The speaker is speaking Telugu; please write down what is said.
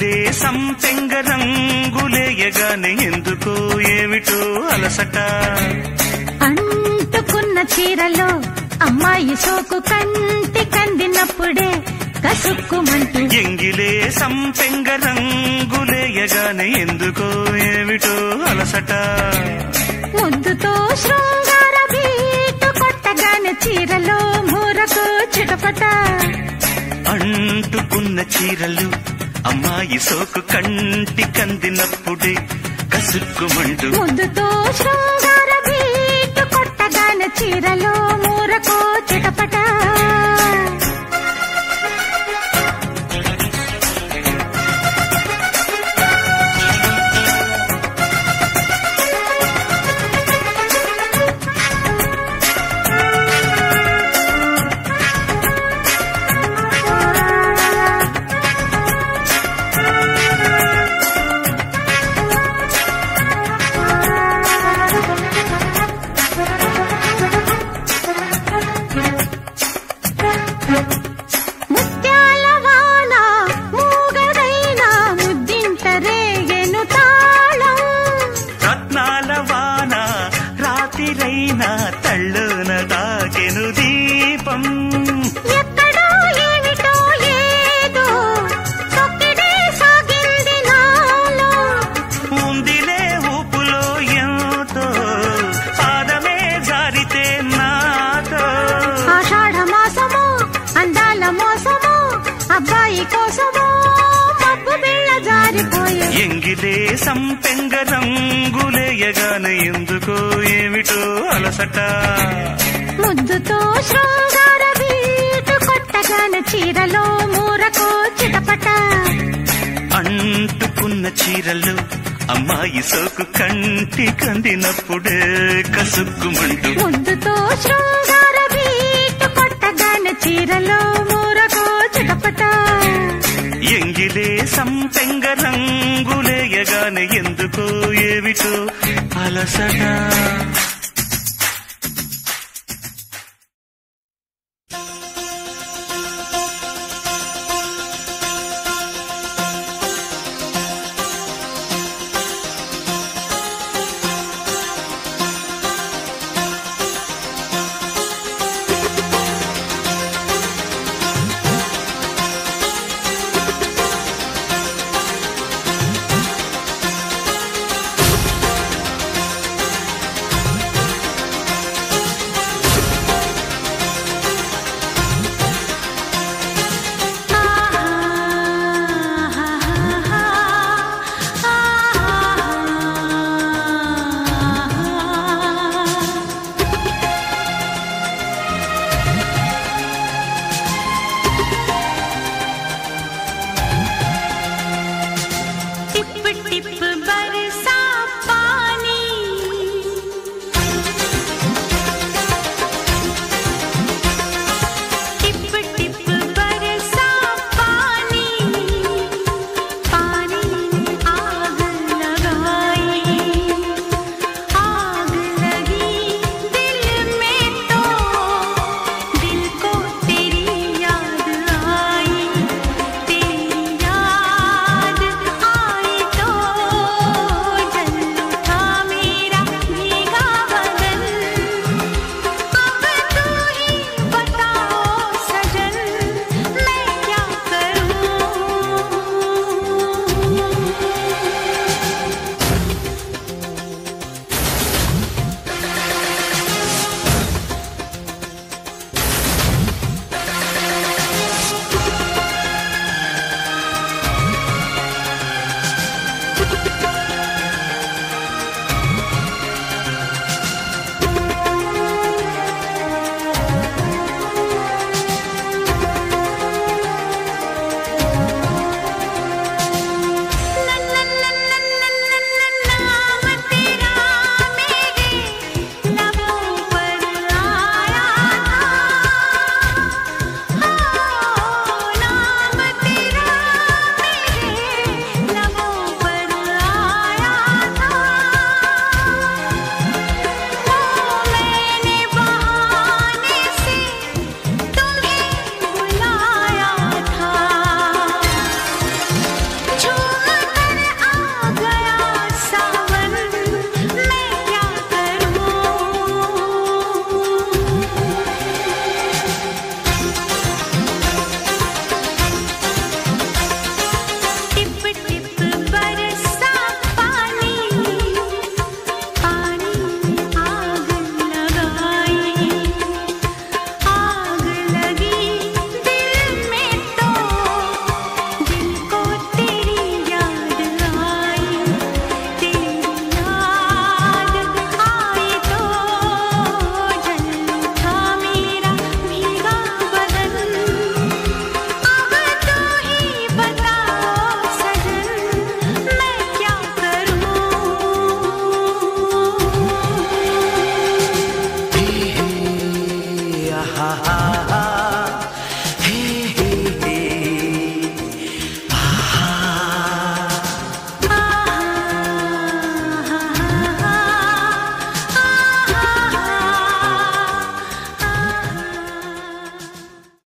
ఎంగిలే సంపెంగ రంగులేయగానే ఎందుకో ఏమిటో అలసట అంటుకున్న చీరలో అమ్మాయి సోకు కంటి కందినప్పుడే కసుక్కుమంటూ ఎంగిలే సంపెంగ రంగులేయగానే ఎందుకో ఏమిటో అలసట ముద్దుతో శృంగార బీటు కొట్టగానే చీరలో మూరకు చిటపట అంటుకున్న చీరలు అమ్మాయి సోకు కంటి కందినప్పుడే కసుక్కుమంటూ ముద్దుతో శృంగార బీటు కొట్టగానే చీరలో మూరకు చిటపట ముత్యాల వాన మూగదైన ముద్దింట రేగెను తాళం రత్నాల వాన రాతిరైన తళ్ళున దాకెను దీపం ఎక్కడో ఏమిటో ఏదో తొక్కిడే సాగింది నాలో ఉందిలే ఊపులో ఎంతో పాదమే జారితే నాతో ఆషాఢ మాసము అందాల మోసము అబ్బాయి కోసము మబ్బు బిళ్ళ జారిపోయే ఎంగిలే సంపెంగ రంగులేయగానే ఎందుకో ఏమిటో అలసట ముద్దుతో శృంగార బీటు కొట్టగానే చీరలో మూరకు చిటపట అంటుకున్న చీరలు అమ్మాయి సోకు కంటి కందినప్పుడే కసుక్కుమంటూ ముద్దుతో శృంగార బీటు కొట్టగానే చీరలో మూరకు చిటపట ఎంగిలే సంపెంగ రంగులేయగానే ఎందుకో ఏమిటో అలసట